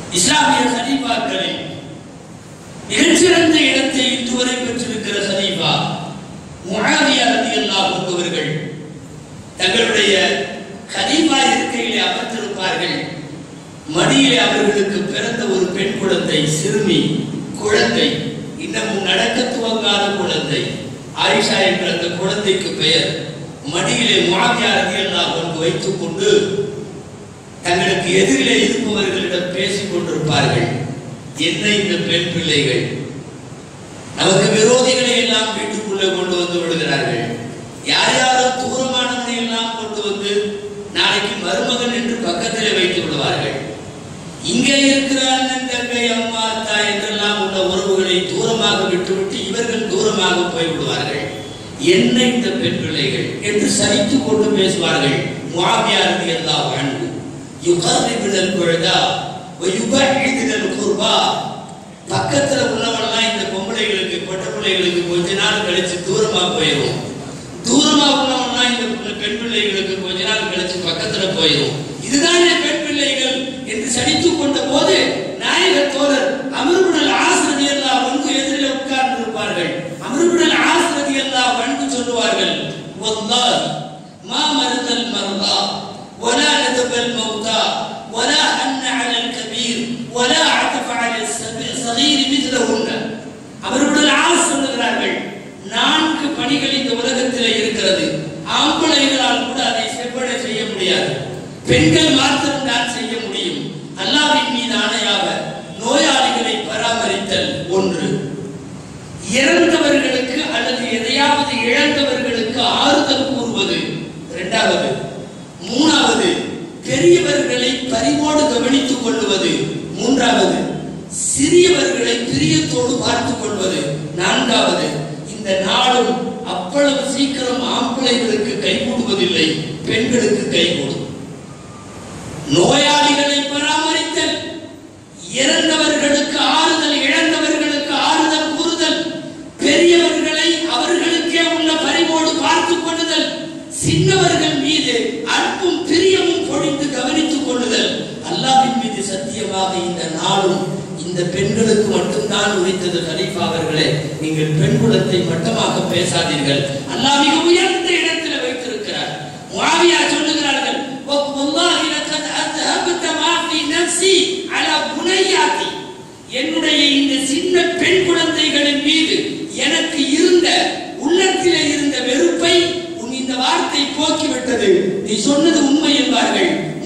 இஸ்லாமிய ஹலீஃபாக்களில் மிகச்சிறந்த இடத்தை இதுவரை பெற்றிருக்கிற ஹலீஃபா முஆவியா ரலியல்லாஹு அன்ஹு அவர்கள் தங்களுடைய ஹலீஃபா இருக்கையிலே அமர்ந்திருப்பார்கள் மடியிலே அவர்களுக்கு பிறந்த ஒரு பெண் குழந்தை சிறுமி குழந்தை இன்னமும் நடக்க துவங்காத குழந்தை ஆயிஷா என்ற அந்த குழந்தைக்கு பெயர் மடியிலே முஆவியா ரலியல்லாஹு அன்ஹு வைத்துக் கொண்டு தங்களுக்கு எதிரிலே இருப்பவர்களிடம் பேசிக் கொண்டிருப்பார்கள் என்ன இந்த பெண் பிள்ளைகள் நமக்கு விரோதிகளை எல்லாம் வீட்டுக்குள்ளே கொண்டு வந்து விடுகிறார்கள் யார் யாரோ தூரமானவனை எல்லாம் கொண்டு வந்து நாளைக்கு மருமகன் என்று பக்கத்திலே வைத்து விடுவார்கள் இங்கே இருக்கிற அண்ணன் தங்கை அம்மா அத்தா என்றெல்லாம் உள்ள உறவுகளை தூரமாக விட்டுவிட்டு இவர்கள் தூரமாக போய் விடுவார்கள் என்ன இந்த பெண் பிள்ளைகள் என்று சரித்துக் கொண்டு பேசுவார்கள் முஆவியாருக்கு எல்லா வாழ்வு யுகர்ரிபினல் குழதா யுபஇதினல் குர்பா பக்கத்துல உள்ளவன்லாம் இந்த பொம்பளைகளுக்கு பொட்ட பிள்ளைகளுக்கு கொஞ்ச நாள் கழிச்சு தூரமா போயிடும் தூரமா உள்ளவன்லாம் இந்த பிள்ளை- பெண் பிள்ளைகளுக்கு கொஞ்ச நாள் கழிச்சு பக்கத்துல போயிடும் இதுதான் என் பெண் பிள்ளைகள் என்று சடித்துக் கொண்ட போது நாயக தோழர் அமர்வுடல் ஆசிரதி எல்லாம் ஒன்று எதிரில் உட்கார்ந்து இருப்பார்கள் அமர்வுடல் ஆசிரதி எல்லாம் வந்து சொல்லுவார்கள் "வல்லாஹ், மா மருதல் மருதா ولا ندب الموتى ولا أن على الكبير ولا عطف على الصغير مثلهن அவர்களுடைய ஆள் சொல்லுகிறார்கள் நான்கு பணிகள் இந்த உலகத்தில் இருக்கிறது ஆம்பளைகளால் கூட அதை செவ்வட செய்ய முடியாது பெண்கள் மாத்திரம் தான் செய்ய முடியும் அல்லாவின் மீது ஆணையாக நோயாளிகளை பராமரித்தல் ஒன்று இறந்தவர்களுக்கு அல்லது எதையாவது இழந்தவர்களுக்கு ஆறுதல் கூறுவது இரண்டாவது மூணாவது பெரியவர்களை பரிவோடு கவனித்துக் கொள்வது மூன்றாவது சிறியவர்களை பிரியத்தோடு பார்த்துக் கொள்வது நான்காவது இந்த நாடும் அவ்வளவு சீக்கிரம் ஆம்பளைகளுக்கு கைகூடுவதில்லை பெண்களுக்கு கைகூடும் நோயாளிகளை பராமரித்தல் இறந்தவர்களுக்கு ஆறுதல் இழந்தவர்களுக்கு ஆறுதல் கூறுதல் பெரியவர்களை அவர்களுக்கே உள்ள பரிவோடு பார்த்துக் கொள்ளுதல் சின்னவர்கள் மீது அன்பும் பிரியமும் பொழிந்து கவனித்துக் கொள்ளுதல் அல்லாஹ்வின் மீது சத்தியமாக இந்த நாளும் இந்த பெண்களுக்கு மட்டும்தான் உரித்தது கலீஃபா அவர்களே நீங்கள் பெண் குலத்தை மட்டமாக பேசாதீர்கள் அல்லாஹ் மிக உயர்ந்த இடத்தில் வைத்திருக்கிறார் முஆவியா சொல்லுகிறார்கள் "வல்லாஹி லக்கத் அத்ஹபத மா ஃபீ நஃப்ஸி அலா புனையாத்தி என்னுடைய இந்த சின்ன பெண் குழந்தைகளின் மீது எனக்கு இருந்த உள்ளத்திலே இருந்த வெறுப்பை உன் இந்த வார்த்தை போக்கிவிட்டது நீ சொன்னது உண்மை என்பார்கள்